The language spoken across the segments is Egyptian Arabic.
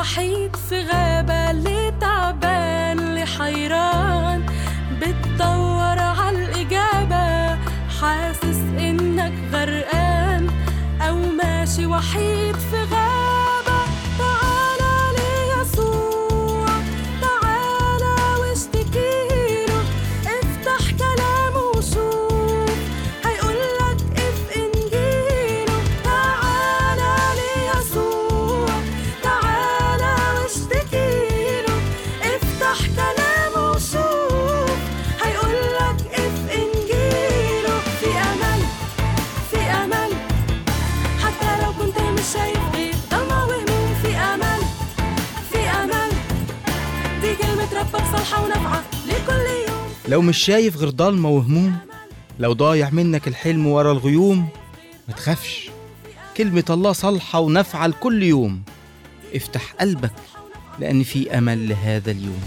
وحيد في غابة اللي تعبان اللي حيران بتدور عالإجابة حاسس إنك غرقان أو ماشي وحيد في غابة تعالى ليسوع تعالى واشتكيله افتح كلامه وشوف هيقولك اف انجيله تعالى ليسوع تعالى واشتكيله افتح كلامه وشوف هيقولك اف انجيله في امل في امل حتى لو كنت مش شايف غير ضلمة وهموم في امل في امل دي كلمة ربك صالحة ونافعة لكل يوم لو مش شايف غير ضلمة وهموم لو ضايع منك الحلم ورا الغيوم ما تخافش كلمة الله صالحة ونافعة لكل يوم افتح قلبك لأن في أمل لهذا اليوم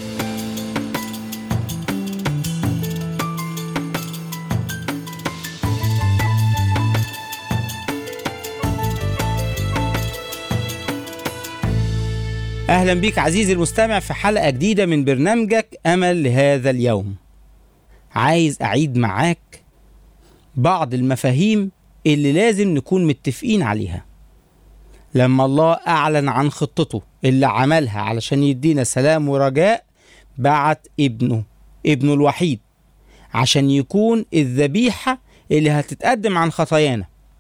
أهلا بيك عزيزي المستمع في حلقة جديدة من برنامجك أمل لهذا اليوم عايز أعيد معاك بعض المفاهيم اللي لازم نكون متفقين عليها لما الله أعلن عن خطته اللي عملها علشان يدينا سلام ورجاء بعت ابنه ابنه الوحيد عشان يكون الذبيحة اللي هتتقدم عن خطايانا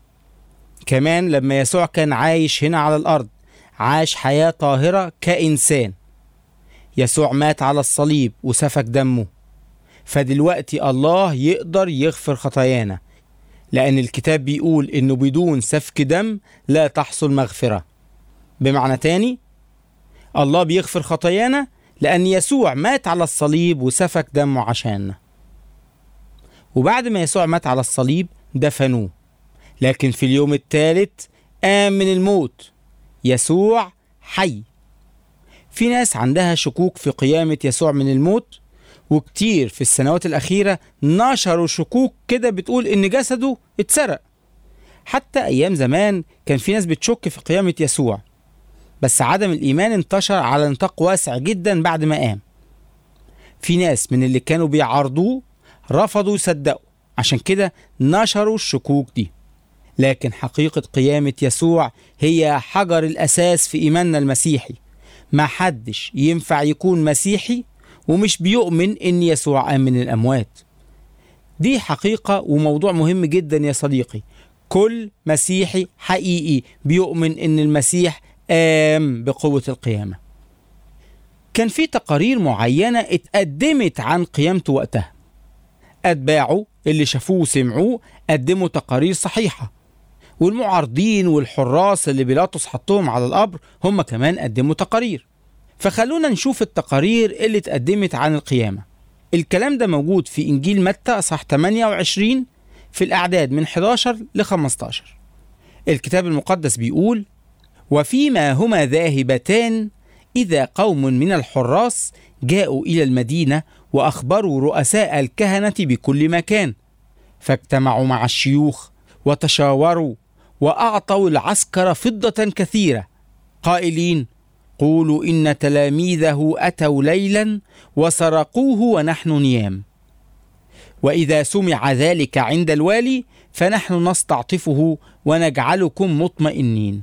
كمان لما يسوع كان عايش هنا على الأرض عاش حياة طاهرة كإنسان يسوع مات على الصليب وسفك دمه فدلوقتي الله يقدر يغفر خطايانا لأن الكتاب بيقول إنه بدون سفك دم لا تحصل مغفرة بمعنى تاني الله بيغفر خطايانا لأن يسوع مات على الصليب وسفك دمه عشاننا وبعد ما يسوع مات على الصليب دفنوه لكن في اليوم الثالث قام من الموت يسوع حي في ناس عندها شكوك في قيامة يسوع من الموت وكتير في السنوات الأخيرة نشروا شكوك كده بتقول إن جسده اتسرق حتى أيام زمان كان في ناس بتشك في قيامة يسوع بس عدم الإيمان انتشر على نطاق واسع جدا بعد ما قام في ناس من اللي كانوا بيعارضوه رفضوا يصدقوا عشان كده نشروا الشكوك دي لكن حقيقة قيامة يسوع هي حجر الأساس في إيماننا المسيحي ما حدش ينفع يكون مسيحي ومش بيؤمن إن يسوع قام من الأموات دي حقيقة وموضوع مهم جدا يا صديقي كل مسيحي حقيقي بيؤمن إن المسيح قام بقوة القيامة كان في تقارير معينة اتقدمت عن قيامته وقتها أتباعه اللي شافوه وسمعوه قدموا تقارير صحيحة والمعارضين والحراس اللي بيلاطس حطهم على القبر هم كمان قدموا تقارير فخلونا نشوف التقارير اللي اتقدمت عن القيامة الكلام ده موجود في إنجيل متى أصحاح 28 في الأعداد من 11 ل 15 الكتاب المقدس بيقول وفيما هما ذاهبتان إذا قوم من الحراس جاءوا إلى المدينة وأخبروا رؤساء الكهنة بكل مكان فاجتمعوا مع الشيوخ وتشاوروا وأعطوا العسكر فضة كثيرة قائلين قولوا إن تلاميذه أتوا ليلا وسرقوه ونحن نيام وإذا سمع ذلك عند الوالي فنحن نستعطفه ونجعلكم مطمئنين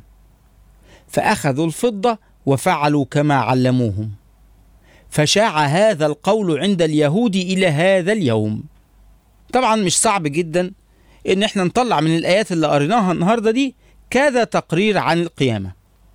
فأخذوا الفضة وفعلوا كما علموهم فشاع هذا القول عند اليهود إلى هذا اليوم طبعا مش صعب جدا ان احنا نطلع من الايات اللي قريناها النهارده دي كذا تقرير عن القيامه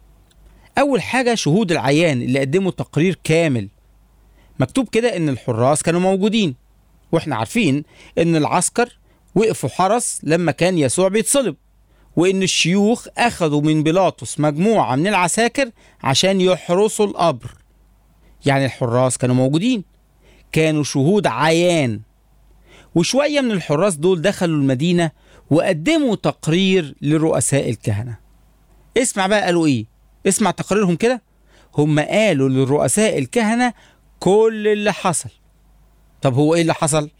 اول حاجه شهود العيان اللي قدموا تقرير كامل مكتوب كده ان الحراس كانوا موجودين واحنا عارفين ان العسكر وقفوا حرس لما كان يسوع بيتصلب وان الشيوخ اخذوا من بيلاطس مجموعه من العساكر عشان يحرسوا القبر يعني الحراس كانوا موجودين كانوا شهود عيان وشوية من الحراس دول دخلوا المدينة وقدموا تقرير لرؤساء الكهنة اسمع بقى قالوا ايه اسمع تقريرهم كده هم قالوا للرؤساء الكهنة كل اللي حصل طب هو ايه اللي حصل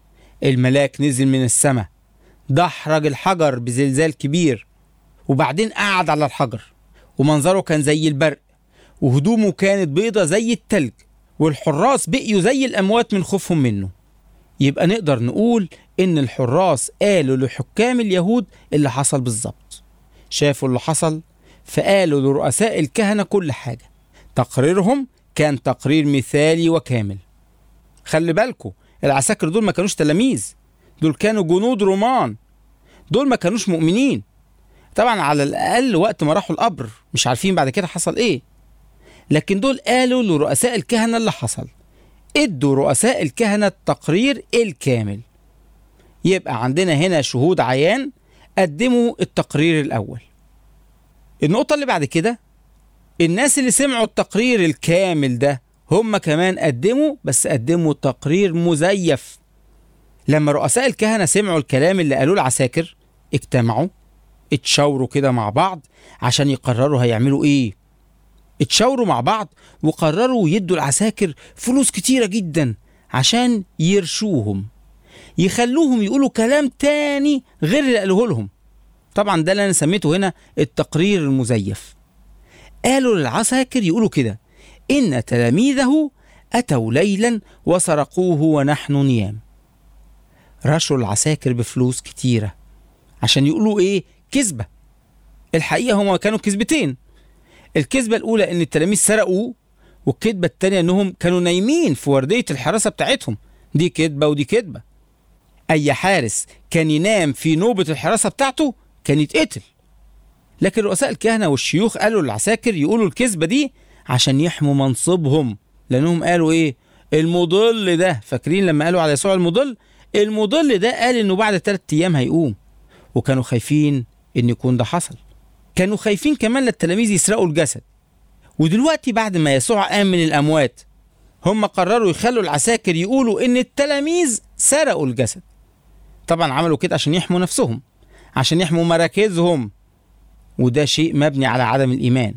الملاك نزل من السماء دحرج الحجر بزلزال كبير وبعدين قعد على الحجر ومنظره كان زي البرق وهدومه كانت بيضة زي التلج والحراس بقيوا زي الأموات من خوفهم منه يبقى نقدر نقول إن الحراس قالوا لحكام اليهود اللي حصل بالظبط شافوا اللي حصل فقالوا لرؤساء الكهنة كل حاجة تقريرهم كان تقرير مثالي وكامل خلي بالكوا العساكر دول ما كانوش تلاميذ دول كانوا جنود رومان دول ما كانوش مؤمنين طبعا على الأقل وقت ما راحوا القبر مش عارفين بعد كده حصل إيه لكن دول قالوا لرؤساء الكهنة اللي حصل ادوا رؤساء الكهنة التقرير الكامل يبقى عندنا هنا شهود عيان قدموا التقرير الأول النقطة اللي بعد كده الناس اللي سمعوا التقرير الكامل ده هم كمان قدموا بس قدموا تقرير مزيف لما رؤساء الكهنة سمعوا الكلام اللي قالوه العساكر اجتمعوا اتشاوروا كده مع بعض عشان يقرروا هيعملوا ايه اتشاوروا مع بعض وقرروا يدوا العساكر فلوس كتيرة جدا عشان يرشوهم يخلوهم يقولوا كلام تاني غير اللي قالوه لهم طبعا ده اللي انا سميته هنا التقرير المزيف قالوا للعساكر يقولوا كده ان تلاميذه اتوا ليلا وسرقوه ونحن نيام رشوا العساكر بفلوس كتيرة عشان يقولوا ايه كذبة الحقيقة هما كانوا كذبتين الكذبة الأولى إن التلاميذ سرقوا والكذبة التانية إنهم كانوا نايمين في وردية الحراسة بتاعتهم دي كذبة ودي كذبة أي حارس كان ينام في نوبة الحراسة بتاعته كان يتقتل لكن رؤساء الكهنة والشيوخ قالوا للعساكر يقولوا الكذبة دي عشان يحموا منصبهم لأنهم قالوا إيه المضل ده فاكرين لما قالوا على يسوع المضل المضل ده قال إنه بعد ثلاثة أيام هيقوم وكانوا خايفين إن يكون ده حصل كانوا خايفين كمان للتلاميذ يسرقوا الجسد ودلوقتي بعد ما يسوع قام من الأموات هم قرروا يخلوا العساكر يقولوا إن التلاميذ سرقوا الجسد طبعا عملوا كده عشان يحموا نفسهم عشان يحموا مراكزهم وده شيء مبني على عدم الإيمان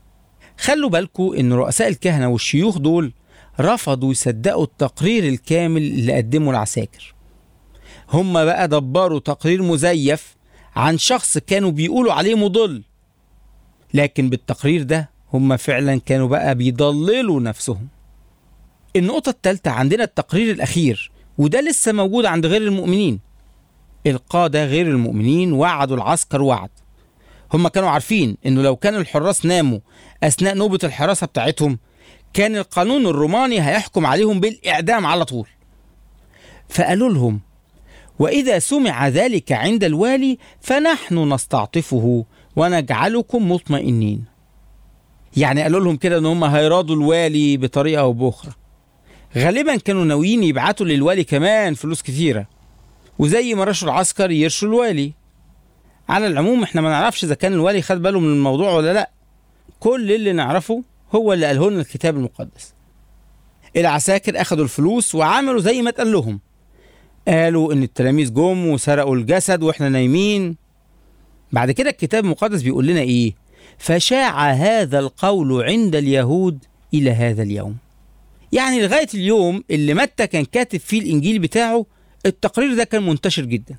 خلوا بالكم إن رؤساء الكهنة والشيوخ دول رفضوا يصدقوا التقرير الكامل اللي قدمه العساكر هم بقى دبروا تقرير مزيف عن شخص كانوا بيقولوا عليه مضل لكن بالتقرير ده هم فعلا كانوا بقى بيضللوا نفسهم النقطة الثالثة عندنا التقرير الأخير وده لسه موجود عند غير المؤمنين القادة غير المؤمنين وعدوا العسكر وعد هم كانوا عارفين انه لو كان الحراس ناموا اثناء نوبة الحراسة بتاعتهم كان القانون الروماني هيحكم عليهم بالاعدام على طول فقالوا لهم واذا سمع ذلك عند الوالي فنحن نستعطفه ونجعلكم مطمئنين يعني قالوا لهم كده ان هم هيراضوا الوالي بطريقه او باخرى غالبا كانوا ناويين يبعتوا للوالي كمان فلوس كتيره وزي ما رشوا العسكر يرشوا الوالي على العموم احنا ما نعرفش اذا كان الوالي خد باله من الموضوع ولا لا كل اللي نعرفه هو اللي قاله لنا الكتاب المقدس العساكر اخدوا الفلوس وعملوا زي ما اتقال لهم قالوا ان التلاميذ جم وسرقوا الجسد واحنا نايمين بعد كده الكتاب المقدس بيقول لنا ايه فشاع هذا القول عند اليهود الى هذا اليوم يعني لغايه اليوم اللي متى كان كاتب فيه الانجيل بتاعه التقرير ده كان منتشر جدا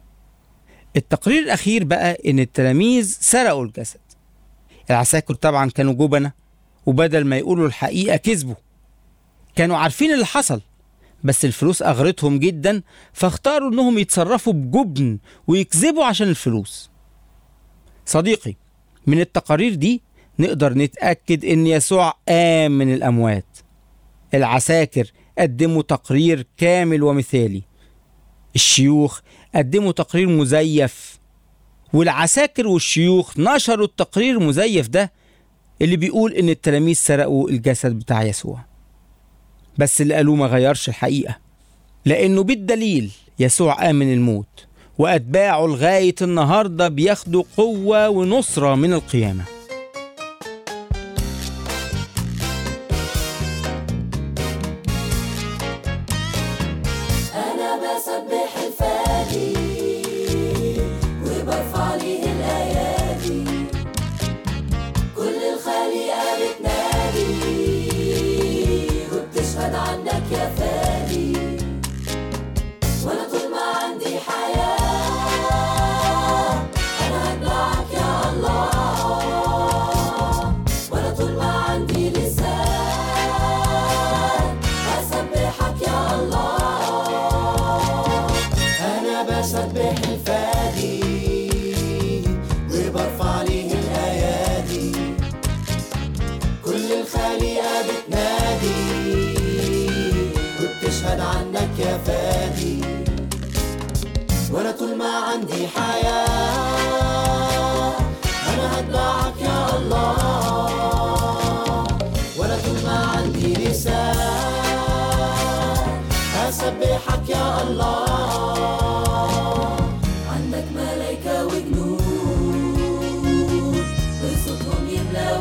التقرير الاخير بقى ان التلاميذ سرقوا الجسد العساكر طبعا كانوا جبنة وبدل ما يقولوا الحقيقة كذبوا كانوا عارفين اللي حصل بس الفلوس أغرتهم جدا فاختاروا انهم يتصرفوا بجبن ويكذبوا عشان الفلوس صديقي من التقارير دي نقدر نتأكد ان يسوع قام من الأموات العساكر قدموا تقرير كامل ومثالي الشيوخ قدموا تقرير مزيف والعساكر والشيوخ نشروا التقرير المزيف ده اللي بيقول ان التلاميذ سرقوا الجسد بتاع يسوع بس اللي قالوه ما غيرش الحقيقة لأنه بالدليل يسوع قام من الموت وأتباعه لغاية النهاردة بياخدوا قوة ونصرة من القيامة أنا بسبح الفادي وبرفع ليه الأيادي كل الخليقة بتنادي وبتشهد عنك يا فادي وأنا طول ما عندي حياة أنا هتبعك يا الله بسبح الفادي وبرفع ليه الأيادي كل الخليقة بتنادي وبتشهد عنك يا فادي وانا طول ما عندي حياة انا هتبعك يا الله وانا طول ما عندي لسان هسبحك يا الله عندك ملايكة وجنود وصوتهم يملى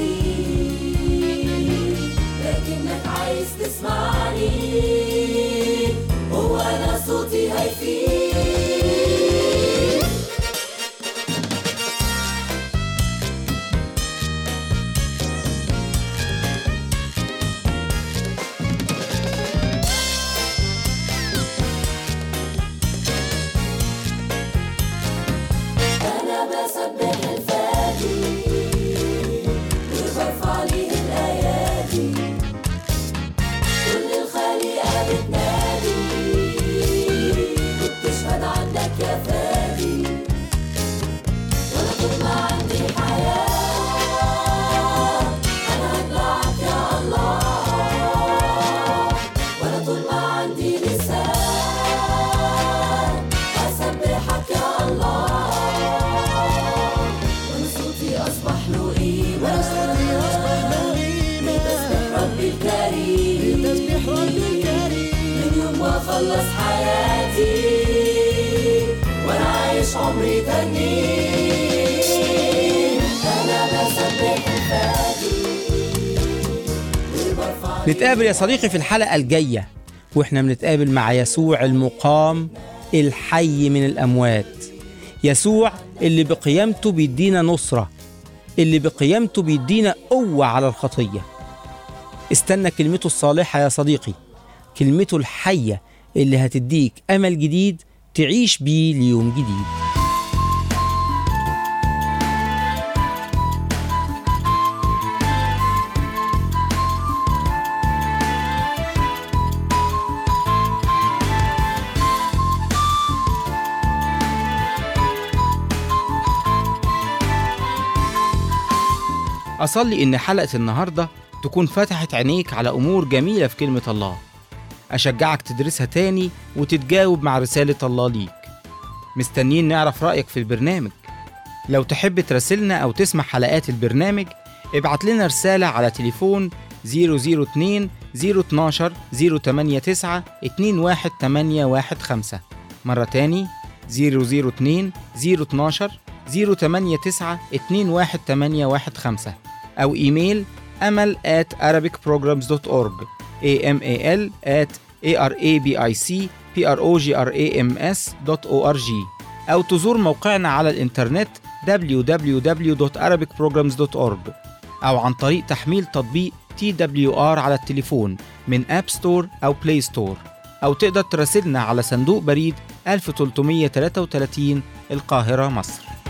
ويزيد لكنك عايز تسمعني هو أنا صوتي هيفيد أنا بسبح الفادي وبرفع ليه الأيادي كل الخليقة بتنادي وبتشهد عنك يا فادي وأنا طول ما عندي حياة أنا هتبعك يا الله وأنا طول ما عندي لسان أسبحك يا الله وأنا صوتي أصبح له قيمة بتسبح ربي الكريم من يوم ما خلص حياتي وأنا عايش عمري تاني أنا بسبح الفادي وبرفع نتقابل يا صديقي في الحلقة الجاية واحنا بنتقابل مع يسوع المقام الحي من الأموات يسوع اللي بقيامته بيدينا نصرة اللي بقيامته بيدينا قوة على الخطية استنى كلمته الصالحة يا صديقي كلمته الحية اللي هتديك أمل جديد تعيش بيه ليوم جديد أصلي إن حلقة النهاردة تكون فتحت عينيك على أمور جميلة في كلمة الله أشجعك تدرسها تاني وتتجاوب مع رسالة الله ليك مستنيين نعرف رأيك في البرنامج لو تحب تراسلنا أو تسمع حلقات البرنامج ابعت لنا رسالة على تليفون 002 012 089 21815 مرة تاني 002 012 089 21815 أو إيميل أمل at arabicprograms.org amal at arabicprograms.org أو تزور موقعنا على الإنترنت www.arabicprograms.org أو عن طريق تحميل تطبيق TWR على التليفون من أب ستور أو بلاي ستور أو تقدر تراسلنا على صندوق بريد 1333 القاهرة مصر